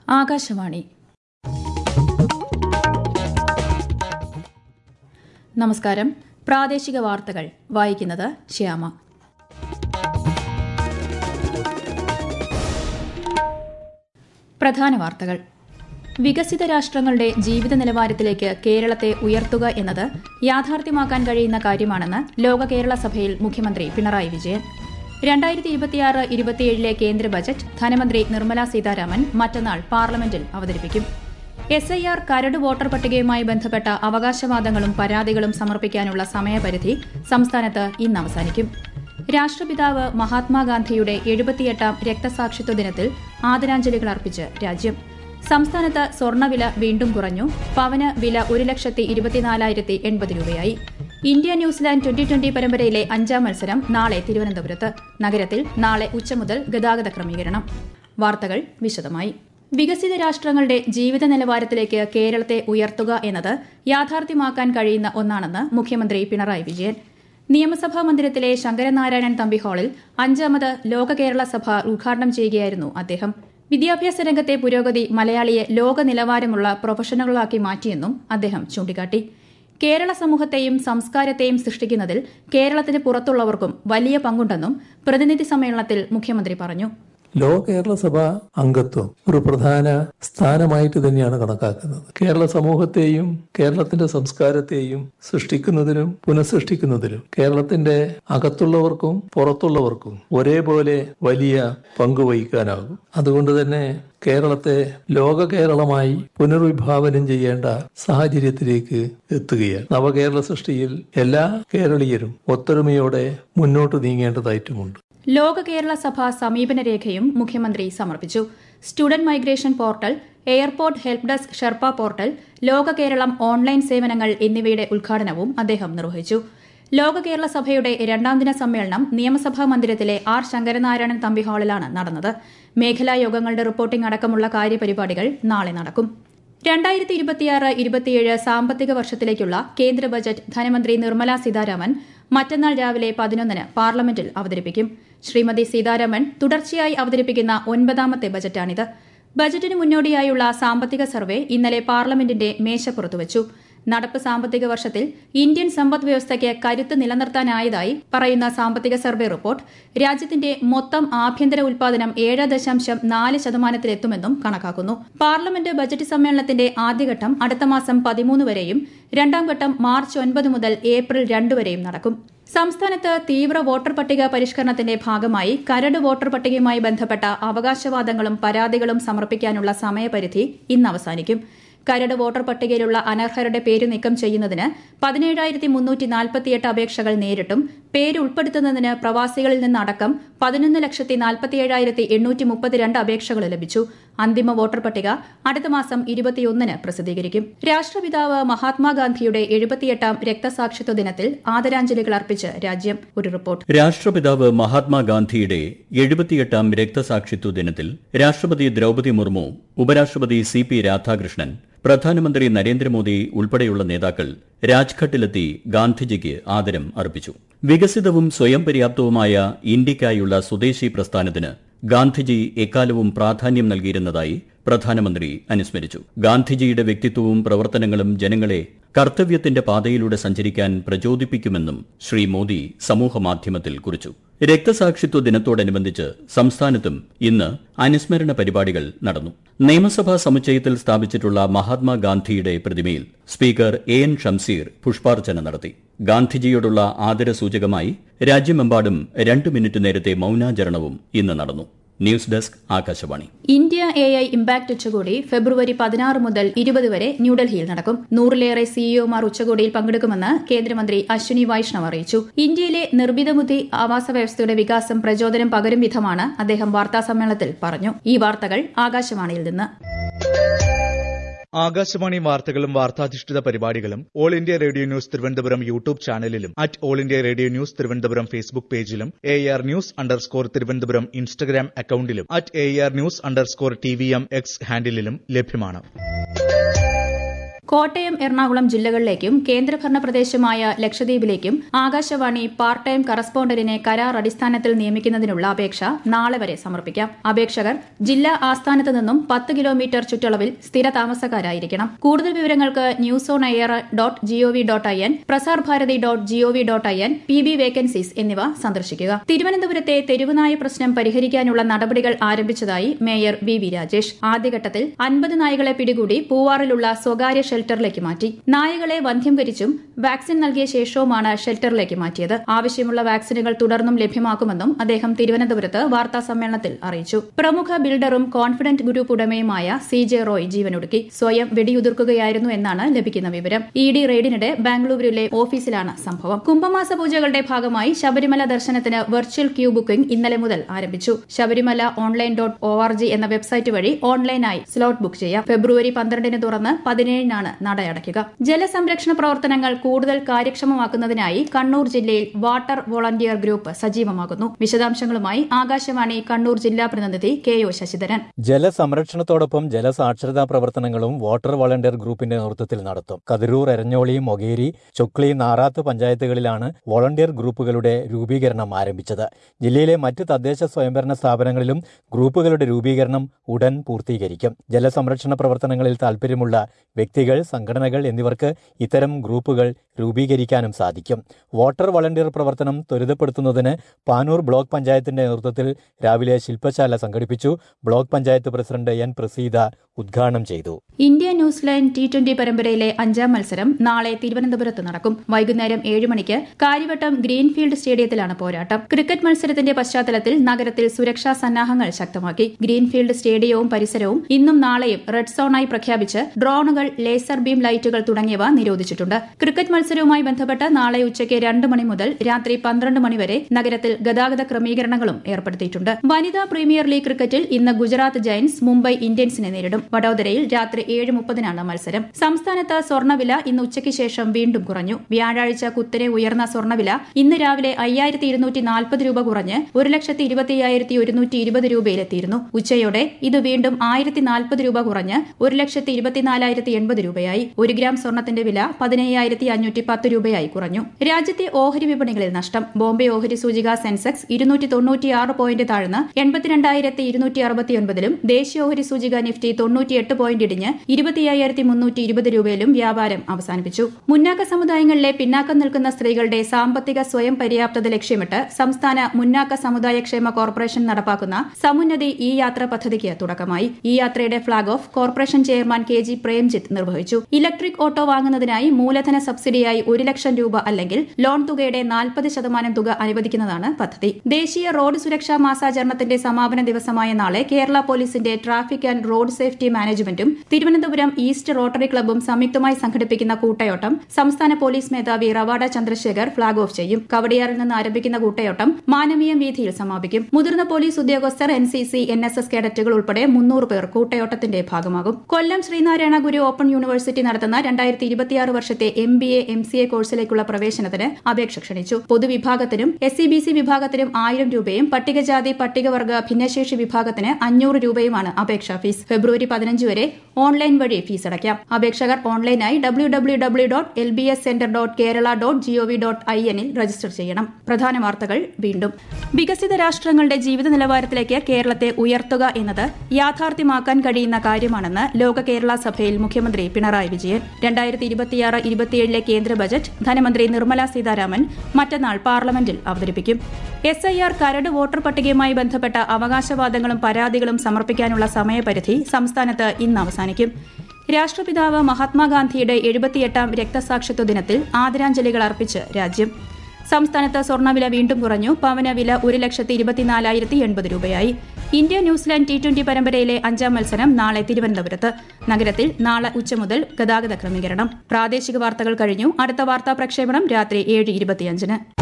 ആകാശവാണി നമസ്കാരം പ്രാദേശിക വാർത്തകൾ വായിക്കുന്നത് ശ്യാമ പ്രധാന വാർത്തകൾ വികസിത രാഷ്ട്രങ്ങളുടെ ജീവിത നിലവാരത്തിലേക്ക് കേരളത്തെ ഉയർത്തുക എന്നത് യാഥാർത്ഥ്യമാക്കാൻ കഴിയുന്ന കാര്യമാണെന്ന് ലോക കേരള സഭയിൽ മുഖ്യമന്ത്രി പിണറായി വിജയൻ രണ്ടായിരത്തി ഇരുപത്തിയാറ് ഇരുപത്തിയേഴിലെ കേന്ദ്ര ബജറ്റ് ധനമന്ത്രി നിർമ്മല സീതാരാമൻ മറ്റന്നാൾ പാർലമെന്റിൽ അവതരിപ്പിക്കും എസ് ഐ ആർ കരട് വോട്ടർ പട്ടികയുമായി ബന്ധപ്പെട്ട അവകാശവാദങ്ങളും പരാതികളും സമർപ്പിക്കാനുള്ള സമയപരിധി സംസ്ഥാനത്ത് ഇന്ന് അവസാനിക്കും രാഷ്ട്രപിതാവ് മഹാത്മാഗാന്ധിയുടെ എഴുപത്തിയെട്ടാം രക്തസാക്ഷിത്വ ദിനത്തിൽ ആദരാഞ്ജലികൾ അർപ്പിച്ച് രാജ്യം സംസ്ഥാനത്ത് സ്വർണ്ണവില വീണ്ടും കുറഞ്ഞു പവന് വില ഒരു ലക്ഷത്തി ഇരുപത്തിനാലായിരത്തി എൺപത് രൂപയായി ഇന്ത്യ ന്യൂസിലാൻഡ് ട്വന്റി ട്വന്റി പരമ്പരയിലെ അഞ്ചാം മത്സരം നാളെ തിരുവനന്തപുരത്ത് നഗരത്തിൽ നാളെ ഉച്ച മുതൽ ഗതാഗത ക്രമീകരണം വാർത്തകൾ വിശദമായി വികസിത രാഷ്ട്രങ്ങളുടെ ജീവിത നിലവാരത്തിലേക്ക് കേരളത്തെ ഉയർത്തുക എന്നത് യാഥാർത്ഥ്യമാക്കാൻ കഴിയുന്ന ഒന്നാണെന്ന് മുഖ്യമന്ത്രി പിണറായി വിജയൻ നിയമസഭാ മന്ദിരത്തിലെ ശങ്കരനാരായണൻ തമ്പി ഹാളിൽ അഞ്ചാമത് ലോക കേരള സഭ ഉദ്ഘാടനം ചെയ്യുകയായിരുന്നു അദ്ദേഹം വിദ്യാഭ്യാസ രംഗത്തെ പുരോഗതി മലയാളിയെ ലോക നിലവാരമുള്ള പ്രൊഫഷണലുകളാക്കി മാറ്റിയെന്നും അദ്ദേഹം ചൂണ്ടിക്കാട്ടി കേരള സമൂഹത്തെയും സംസ്കാരത്തെയും സൃഷ്ടിക്കുന്നതിൽ കേരളത്തിന് പുറത്തുള്ളവർക്കും വലിയ പങ്കുണ്ടെന്നും പ്രതിനിധി സമ്മേളനത്തിൽ മുഖ്യമന്ത്രി പറഞ്ഞു ലോക കേരള സഭ അംഗത്വം ഒരു പ്രധാന സ്ഥാനമായിട്ട് തന്നെയാണ് കണക്കാക്കുന്നത് കേരള സമൂഹത്തെയും കേരളത്തിന്റെ സംസ്കാരത്തെയും സൃഷ്ടിക്കുന്നതിനും പുനഃസൃഷ്ടിക്കുന്നതിനും കേരളത്തിന്റെ അകത്തുള്ളവർക്കും പുറത്തുള്ളവർക്കും ഒരേപോലെ വലിയ പങ്ക് വഹിക്കാനാകും അതുകൊണ്ട് തന്നെ കേരളത്തെ ലോക കേരളമായി പുനർവിഭാവനം ചെയ്യേണ്ട സാഹചര്യത്തിലേക്ക് എത്തുകയാണ് നവകേരള സൃഷ്ടിയിൽ എല്ലാ കേരളീയരും ഒത്തൊരുമയോടെ മുന്നോട്ട് നീങ്ങേണ്ടതായിട്ടുമുണ്ട് ലോക കേരള സഭ സമീപന രേഖയും മുഖ്യമന്ത്രി സമർപ്പിച്ചു student migration portal airport help desk Sherpa portal Loka Keralam online സേവനങ്ങൾ എന്നിവയുടെ ഉദ്ഘാടനവും അദ്ദേഹം നിർവഹിച്ചു ലോക കേരള സഭയുടെ രണ്ടാം ദിന സമ്മേളനം നിയമസഭാ മന്ദിരത്തിലെ ആർ ശങ്കരനാരായണൻ തമ്പി ഹാളിലാണ് നടന്നത് മേഖലാ യോഗങ്ങളുടെ റിപ്പോർട്ടിംഗ് അടക്കമുള്ള കാര്യപരിപാടികൾ നാളെ നടക്കും രണ്ടായിരത്തി ഇരുപത്തിയാറ് ഇരുപത്തിയേഴ് സാമ്പത്തിക വർഷത്തിലേക്കുള്ള കേന്ദ്ര ബജറ്റ് ധനമന്ത്രി നിർമ്മല സീതാരാമൻ മറ്റന്നാൾ രാവിലെ പതിനൊന്നിന് പാർലമെന്റിൽ അവതരിപ്പിക്കും ശ്രീമതി സീതാരാമൻ തുടർച്ചയായി അവതരിപ്പിക്കുന്ന ഒൻപതാമത്തെ ബജറ്റാണിത് ബജറ്റിന് മുന്നോടിയായുള്ള സാമ്പത്തിക സർവേ ഇന്നലെ പാർലമെന്റിന്റെ മേശപ്പുറത്തുവച്ചു നടപ്പ് സാമ്പത്തിക വർഷത്തിൽ ഇന്ത്യൻ സമ്പദ് വ്യവസ്ഥയ്ക്ക് കരുത്ത് നിലനിർത്താനായതായി പറയുന്ന സാമ്പത്തിക സർവേ റിപ്പോർട്ട് രാജ്യത്തിന്റെ മൊത്തം ആഭ്യന്തര ഉൽപാദനം ഏഴ് ദശാംശം നാല് ശതമാനത്തിലെത്തുമെന്നും കണക്കാക്കുന്നു പാർലമെന്റ് ബജറ്റ് സമ്മേളനത്തിന്റെ ആദ്യഘട്ടം അടുത്ത മാസം പതിമൂന്ന് വരെയും രണ്ടാം ഘട്ടം മാർച്ച് ഒൻപത് മുതൽ ഏപ്രിൽ രണ്ട് വരെയും നടക്കും സംസ്ഥാനത്ത് തീവ്ര വോട്ടർ പട്ടിക പരിഷ്കരണത്തിന്റെ ഭാഗമായി കരട് വോട്ടർ പട്ടികയുമായി ബന്ധപ്പെട്ട അവകാശവാദങ്ങളും പരാതികളും സമർപ്പിക്കാനുള്ള സമയപരിധി ഇന്ന് അവസാനിക്കും കരട് വോട്ടർ പട്ടികയിലുള്ള അനർഹരുടെ പേര് നീക്കം ചെയ്യുന്നതിന് പതിനേഴായിരത്തി മുന്നൂറ്റി നാൽപ്പത്തിയെട്ട് അപേക്ഷകൾ നേരിട്ടും പേര് ഉൾപ്പെടുത്തുന്നതിന് പ്രവാസികളിൽ നിന്നടക്കം പതിനൊന്ന് ലക്ഷത്തി നാൽപ്പത്തിയേഴായിരത്തി എണ്ണൂറ്റി മുപ്പത്തിരണ്ട് അപേക്ഷകൾ ലഭിച്ചു അന്തിമ വോട്ടർ പട്ടിക അടുത്ത മാസം ഇരുപത്തിയൊന്നിന് പ്രസിദ്ധീകരിക്കും രാഷ്ട്രപിതാവ് മഹാത്മാഗാന്ധിയുടെ എഴുപത്തിയെട്ടാം രക്തസാക്ഷിത്വ ദിനത്തിൽ ആദരാഞ്ജലികൾ അർപ്പിച്ച് രാജ്യം ഒരു റിപ്പോർട്ട് രാഷ്ട്രപിതാവ് മഹാത്മാഗാന്ധിയുടെ എഴുപത്തിയെട്ടാം രക്തസാക്ഷിത്വ ദിനത്തിൽ രാഷ്ട്രപതി ദ്രൌപതി മുർമു ഉപരാഷ്ട്രപതി സി പി രാധാകൃഷ്ണൻ പ്രധാനമന്ത്രി നരേന്ദ്രമോദി ഉൾപ്പെടെയുള്ള നേതാക്കൾ രാജ്ഘട്ടിലെത്തി ഗാന്ധിജിക്ക് ആദരം അർപ്പിച്ചു വികസിതവും സ്വയം പര്യാപ്തവുമായ ഇന്ത്യയ്ക്കായുള്ള സ്വദേശി പ്രസ്ഥാനത്തിന് ഗാന്ധിജി എക്കാലവും പ്രാധാന്യം നൽകിയിരുന്നതായി പ്രധാനമന്ത്രി അനുസ്മരിച്ചു ഗാന്ധിജിയുടെ വ്യക്തിത്വവും പ്രവർത്തനങ്ങളും ജനങ്ങളെ കർത്തവ്യത്തിന്റെ പാതയിലൂടെ സഞ്ചരിക്കാൻ പ്രചോദിപ്പിക്കുമെന്നും ശ്രീ മോദി സമൂഹമാധ്യമത്തിൽ കുറിച്ചു രക്തസാക്ഷിത്വ ദിനത്തോടനുബന്ധിച്ച് സംസ്ഥാനത്തും ഇന്ന് അനുസ്മരണ പരിപാടികൾ നടന്നു നിയമസഭാ സമുച്ചയത്തിൽ സ്ഥാപിച്ചിട്ടുള്ള മഹാത്മാഗാന്ധിയുടെ പ്രതിമയിൽ സ്പീക്കർ എ എൻ ഷംസീർ പുഷ്പാർച്ചന നടത്തി ഗാന്ധിജിയോടുള്ള ആദരസൂചകമായി രാജ്യമെമ്പാടും രണ്ട് മിനിറ്റ് നേരത്തെ മൌനാചരണവും ഇന്ന് നടന്നു news desk Akashvani India A I impact ഉച്ചകോടി ഫെബ്രുവരി പതിനാറ് മുതൽ ഇരുപത് വരെ ന്യൂഡൽഹിയിൽ നടക്കും നൂറിലേറെ സിഇഒമാർ ഉച്ചകോടിയിൽ പങ്കെടുക്കുമെന്ന് കേന്ദ്രമന്ത്രി അശ്വിനി വൈഷ്ണവ് അറിയിച്ചു ഇന്ത്യയിലെ നിർമ്മിതബുദ്ധി ആവാസ വ്യവസ്ഥയുടെ വികാസം പ്രചോദനം പകരും വിധമാണ് അദ്ദേഹം വാർത്താസമ്മേളനത്തിൽ പറഞ്ഞു ഈ വാർത്തകൾ ആകാശവാണിയിൽ നിന്ന് ആകാശവാണി വാർത്തകളും വാർത്താധിഷ്ഠിത പരിപാടികളും All India Radio News Thiruvananthapuram YouTube ചാനലിലും at All India Radio News Thiruvananthapuram Facebook പേജിലും A R news underscore Thiruvananthapuram Instagram അക്കൌണ്ടിലും at A R news underscore T V M X ഹാൻഡിലും ലഭ്യമാണ് കോട്ടയം എറണാകുളം ജില്ലകളിലേക്കും കേന്ദ്രഭരണ പ്രദേശമായ ലക്ഷദ്വീപിലേക്കും ആകാശവാണി പാർട്ട് ടൈം കറസ്പോണ്ടന്റിനെ കരാർ അടിസ്ഥാനത്തിൽ നിയമിക്കുന്നതിനുള്ള അപേക്ഷ നാളെ വരെ സമർപ്പിക്കാം അപേക്ഷകർ ജില്ലാ ആസ്ഥാനത്ത് നിന്നും പത്ത് കിലോമീറ്റർ ചുറ്റളവിൽ സ്ഥിര താമസക്കാരായിരിക്കണം കൂടുതൽ വിവരങ്ങൾക്ക് news on air dot gov dot I N Prasar Bharati dot gov dot I N P B vacancies എന്നിവ സന്ദർശിക്കുക തിരുവനന്തപുരത്തെ തെരുവുനായ പ്രശ്നം പരിഹരിക്കാനുള്ള നടപടികൾ ആരംഭിച്ചതായി മേയർ വി വി രാജേഷ് ആദ്യഘട്ടത്തിൽ അൻപത് നായകളെ പിടികൂടി പൂവാറിലുള്ള സ്വകാര്യ ഷെൽട്ടറിലേക്ക് മാറ്റി നായകളെ വന്ധ്യംകരിച്ചും വാക്സിൻ നൽകിയ ശേഷവുമാണ് ഷെൽട്ടറിലേക്ക് മാറ്റിയത് ആവശ്യമുള്ള വാക്സിനുകൾ തുടർന്നും ലഭ്യമാക്കുമെന്നും അദ്ദേഹം തിരുവനന്തപുരത്ത് വാർത്താ സമ്മേളനത്തിൽ അറിയിച്ചു പ്രമുഖ ബിൽഡറും കോൺഫിഡന്റ് ഗ്രൂപ്പ് ഉടമയുമായ സി ജെ റോയ് ജീവനൊടുക്കി സ്വയം വെടിയുതിർക്കുകയായിരുന്നു എന്നാണ് ലഭിക്കുന്ന വിവരം ഇ ഡി റെയ്ഡിനിടെ ബാംഗ്ലൂരിലെ ഓഫീസിലാണ് സംഭവം കുംഭമാസ പൂജകളുടെ ഭാഗമായി ശബരിമല ദർശനത്തിന് വെർച്വൽ ക്യൂ ബുക്കിംഗ് ഇന്നലെ മുതൽ ആരംഭിച്ചു Sabarimala online dot O R G എന്ന വെബ്സൈറ്റ് വഴി ഓൺലൈനായി സ്ലോട്ട് ബുക്ക് ചെയ്യാം ഫെബ്രുവരി പന്ത്രണ്ടിന് തുറന്ന് പതിനേഴിനാണ് നടയടയ്ക്കുക ജലസംരക്ഷണ പ്രവർത്തനങ്ങൾ കൂടുതൽ കാര്യക്ഷമമാക്കുന്നതിനായി കണ്ണൂർ ജില്ലയിൽ വാട്ടർ വോളണ്ടിയർ ഗ്രൂപ്പ് സജീവമാകുന്നു വിശദാംശങ്ങളുമായി ആകാശവാണി കണ്ണൂർ ജില്ലാ പ്രതിനിധി കെ ഒ ശശിധരൻ ജലസംരക്ഷണത്തോടൊപ്പം ജലസാക്ഷരതാ പ്രവർത്തനങ്ങളും വാട്ടർ വളണ്ടിയർ ഗ്രൂപ്പിന്റെ നേതൃത്വത്തിൽ നടത്തും കതിരൂർ എരഞ്ഞോളി മൊകേരി ചൊക്ലി നാറാത്ത് പഞ്ചായത്തുകളിലാണ് വോളണ്ടിയർ ഗ്രൂപ്പുകളുടെ രൂപീകരണം ആരംഭിച്ചത് ജില്ലയിലെ മറ്റ് തദ്ദേശ സ്വയംഭരണ സ്ഥാപനങ്ങളിലും ഗ്രൂപ്പുകളുടെ രൂപീകരണം ഉടൻ പൂർത്തീകരിക്കും ജലസംരക്ഷണ പ്രവർത്തനങ്ങളിൽ താൽപര്യമുള്ള വ്യക്തികൾ സംഘടനകൾ എന്നിവർക്ക് ഇത്തരം ഗ്രൂപ്പുകൾ രൂപീകരിക്കാനും സാധിക്കും വാട്ടർ വളണ്ടിയർ പ്രവർത്തനം ത്വരിതപ്പെടുത്തുന്നതിന് പാനൂർ ബ്ലോക്ക് പഞ്ചായത്തിന്റെ നേതൃത്വത്തിൽ രാവിലെ ശില്പശാല സംഘടിപ്പിച്ചു block panchayat president N Praseetha ഉദ്ഘാടനം ചെയ്തു ഇന്ത്യ ന്യൂസിലാൻഡ് ടി ട്വന്റി പരമ്പരയിലെ അഞ്ചാം മത്സരം നാളെ തിരുവനന്തപുരത്ത് നടക്കും വൈകുന്നേരം ഏഴ് മണിക്ക് കാര്യവട്ടം ഗ്രീൻഫീൽഡ് സ്റ്റേഡിയത്തിലാണ് പോരാട്ടം ക്രിക്കറ്റ് മത്സരത്തിന്റെ പശ്ചാത്തലത്തിൽ നഗരത്തിൽ സുരക്ഷാ സന്നാഹങ്ങൾ ശക്തമാക്കി ഗ്രീൻഫീൽഡ് സ്റ്റേഡിയവും പരിസരവും ഇന്നും നാളെയും റെഡ് സോണായി പ്രഖ്യാപിച്ച് ഡ്രോണുകൾ ലേസർ ബീം ലൈറ്റുകൾ തുടങ്ങിയവ നിരോധിച്ചിട്ടുണ്ട് ക്രിക്കറ്റ് മത്സരവുമായി ബന്ധപ്പെട്ട് നാളെ ഉച്ചയ്ക്ക് രണ്ട് മണി മുതൽ രാത്രി പന്ത്രണ്ട് മണി വരെ നഗരത്തിൽ ഗതാഗത ക്രമീകരണങ്ങളും ഏർപ്പെടുത്തിയിട്ടുണ്ട് വനിതാ പ്രീമിയർ ലീഗ് ക്രിക്കറ്റിൽ ഇന്ന് ഗുജറാത്ത് ജയന്റ്സ് മുംബൈ ഇന്ത്യൻസിനെ നേരിടും വഡോദരയിൽ രാത്രി ഏഴ് മുപ്പതിനാണ് മത്സരം സംസ്ഥാനത്ത് സ്വർണ്ണവില ഇന്ന് ഉച്ചയ്ക്ക് ശേഷം വീണ്ടും കുറഞ്ഞു വ്യാഴാഴ്ച കുത്തനെ ഉയർന്ന സ്വർണ്ണവില ഇന്ന് രാവിലെ അയ്യായിരത്തി ഇരുന്നൂറ്റി നാൽപ്പത് രൂപ കുറഞ്ഞ് ഒരു ലക്ഷത്തി ഇരുപത്തി അയ്യായിരത്തി ഒരുന്നൂറ്റി ഇരുപത് രൂപയിലെത്തിയിരുന്നു ഉച്ചയോടെ ഇത് വീണ്ടും ആയിരത്തി നാൽപ്പത് രൂപ കുറഞ്ഞ് ഒരു ലക്ഷത്തി ഇരുപത്തിനാലായിരത്തി എൺപത് രൂപയായി ഒരു ഗ്രാം സ്വർണത്തിന്റെ വില പതിനയ്യായിരത്തി അഞ്ഞൂറ്റി പത്ത് രൂപയായി കുറഞ്ഞു രാജ്യത്തെ ഓഹരി വിപണികളിൽ നഷ്ടം ബോംബെ ഓഹരി സൂചിക സെൻസെക്സ് ഇരുന്നൂറ്റി തൊണ്ണൂറ്റിയാറ് പോയിന്റ് താഴ്ന്ന് എൺപത്തിരണ്ടായിരത്തി ഇരുന്നൂറ്റി അറുപത്തിയൊൻപതിലും ദേശീയ ഓഹരി സൂചിക നിഫ്റ്റി തൊണ്ണൂറ്റിയെട്ട് പോയിന്റ് ഇടിഞ്ഞ് ഇരുപത്തിയ്യായിരത്തി മുന്നൂറ്റി ഇരുപത് രൂപയിലും വ്യാപാരം അവസാനിപ്പിച്ചു മുന്നാക്ക സമുദായങ്ങളിലെ പിന്നാക്കം നിൽക്കുന്ന സ്ത്രീകളുടെ സാമ്പത്തിക സ്വയം പര്യാപ്തത ലക്ഷ്യമിട്ട് സംസ്ഥാന മുന്നാക്ക സമുദായ ക്ഷേമ കോർപ്പറേഷൻ നടപ്പാക്കുന്ന സമുന്നതി ഇ യാത്ര പദ്ധതിക്ക് തുടക്കമായി ഈ യാത്രയുടെ flag off corporation chairman K G Premjith നിർവഹിച്ചു ഇലക്ട്രിക് ഓട്ടോ വാങ്ങുന്നതിനായി മൂലധന സബ്സിഡിയായി ഒരു ലക്ഷം രൂപ അല്ലെങ്കിൽ ലോൺ തുകയുടെ നാൽപ്പത് ശതമാനം തുക അനുവദിക്കുന്നതാണ് പദ്ധതി ദേശീയ റോഡ് സുരക്ഷാ മാസാചരണത്തിന്റെ സമാപന ദിവസമായ നാളെ കേരള പോലീസിന്റെ ട്രാഫിക് ആൻഡ് റോഡ് സേഫ്റ്റി മാനേജ്മെന്റും തിരുവനന്തപുരം ഈസ്റ്റ് റോട്ടറി ക്ലബ്ബും സംയുക്തമായി സംഘടിപ്പിക്കുന്ന കൂട്ടയോട്ടം സംസ്ഥാന പോലീസ് മേധാവി റവാഡ ചന്ദ്രശേഖർ ഫ്ളാഗ് ഓഫ് ചെയ്യും കവടിയാറിൽ നിന്ന് ആരംഭിക്കുന്ന കൂട്ടയോട്ടം മാനവീയം വീഥിയിൽ സമാപിക്കും മുതിർന്ന പോലീസ് ഉദ്യോഗസ്ഥർ N C C N S S കേഡറ്റുകൾ ഉൾപ്പെടെ മുന്നൂറ് പേർ കൂട്ടയോട്ടത്തിന്റെ ഭാഗമാകും കൊല്ലം ശ്രീനാരായണ ഗുരു ഓപ്പൺ യൂണിവേഴ്സിറ്റി നടത്തുന്ന രണ്ടായിരത്തി ഇരുപത്തിയാറ് വർഷത്തെ M B A M C A കോഴ്സിലേക്കുള്ള പ്രവേശനത്തിന് അപേക്ഷ ക്ഷണിച്ചു പൊതുവിഭാഗത്തിനും എസ് സി ബി സി വിഭാഗത്തിനും ആയിരം രൂപയും പട്ടികജാതി പട്ടികവർഗ ഭിന്നശേഷി വിഭാഗത്തിന് അഞ്ഞൂറ് രൂപയുമാണ് അപേക്ഷാ ഫീസ് ഫെബ്രുവരി പതിനഞ്ച് വരെ ഓൺലൈൻ വഴി ഫീസ് അടയ്ക്കാം അപേക്ഷകർ ഓൺലൈനായി W W W dot L B S centre dot Kerala dot gov dot I എന്നിൽ രജിസ്റ്റർ ചെയ്യണം പ്രധാന വാർത്തകൾ വീണ്ടും വികസിത രാഷ്ട്രങ്ങളുടെ ജീവിത നിലവാരത്തിലേക്ക് കേരളത്തെ ഉയർത്തുക എന്നത് യാഥാർത്ഥ്യമാക്കാൻ കഴിയുന്ന കാര്യമാണെന്ന് ലോക കേരള സഭയിൽ മുഖ്യമന്ത്രി പിണറായി വിജയൻ രണ്ടായിരത്തി ഇരുപത്തിയാറ് ഇരുപത്തിയേഴിലെ കേന്ദ്ര ബജറ്റ് ധനമന്ത്രി നിർമ്മല സീതാരാമൻ മറ്റന്നാൾ പാർലമെന്റിൽ അവതരിപ്പിക്കും എസ് ഐ ആർ കരട് വോട്ടർ പട്ടികയുമായി ബന്ധപ്പെട്ട അവകാശവാദങ്ങളും പരാതികളും സമർപ്പിക്കാനുള്ള സമയപരിധി സംസ്ഥാനത്ത് ഇന്ന് അവസാനിക്കും രാഷ്ട്രപിതാവ് മഹാത്മാഗാന്ധിയുടെ എഴുപത്തിയെട്ടാം രക്തസാക്ഷിത്വ ദിനത്തിൽ ആദരാഞ്ജലികൾ അർപ്പിച്ച് രാജ്യം സംസ്ഥാനത്ത് സ്വർണ്ണവില വീണ്ടും കുറഞ്ഞു പവന വില ഒരു ലക്ഷത്തി ഇരുപത്തിനാലായിരത്തി എൺപത് രൂപയായി ഇന്ത്യ ന്യൂസിലാൻഡ് ടി ട്വന്റി പരമ്പരയിലെ അഞ്ചാം മത്സരം നാളെ തിരുവനന്തപുരത്ത് നഗരത്തിൽ നാളെ ഉച്ച മുതൽ ഗതാഗത ക്രമീകരണം പ്രാദേശിക വാർത്തകൾ കഴിഞ്ഞു അടുത്ത വാർത്താ പ്രക്ഷേപണം രാത്രി ഏഴ് ഇരുപത്തിയഞ്ചിന്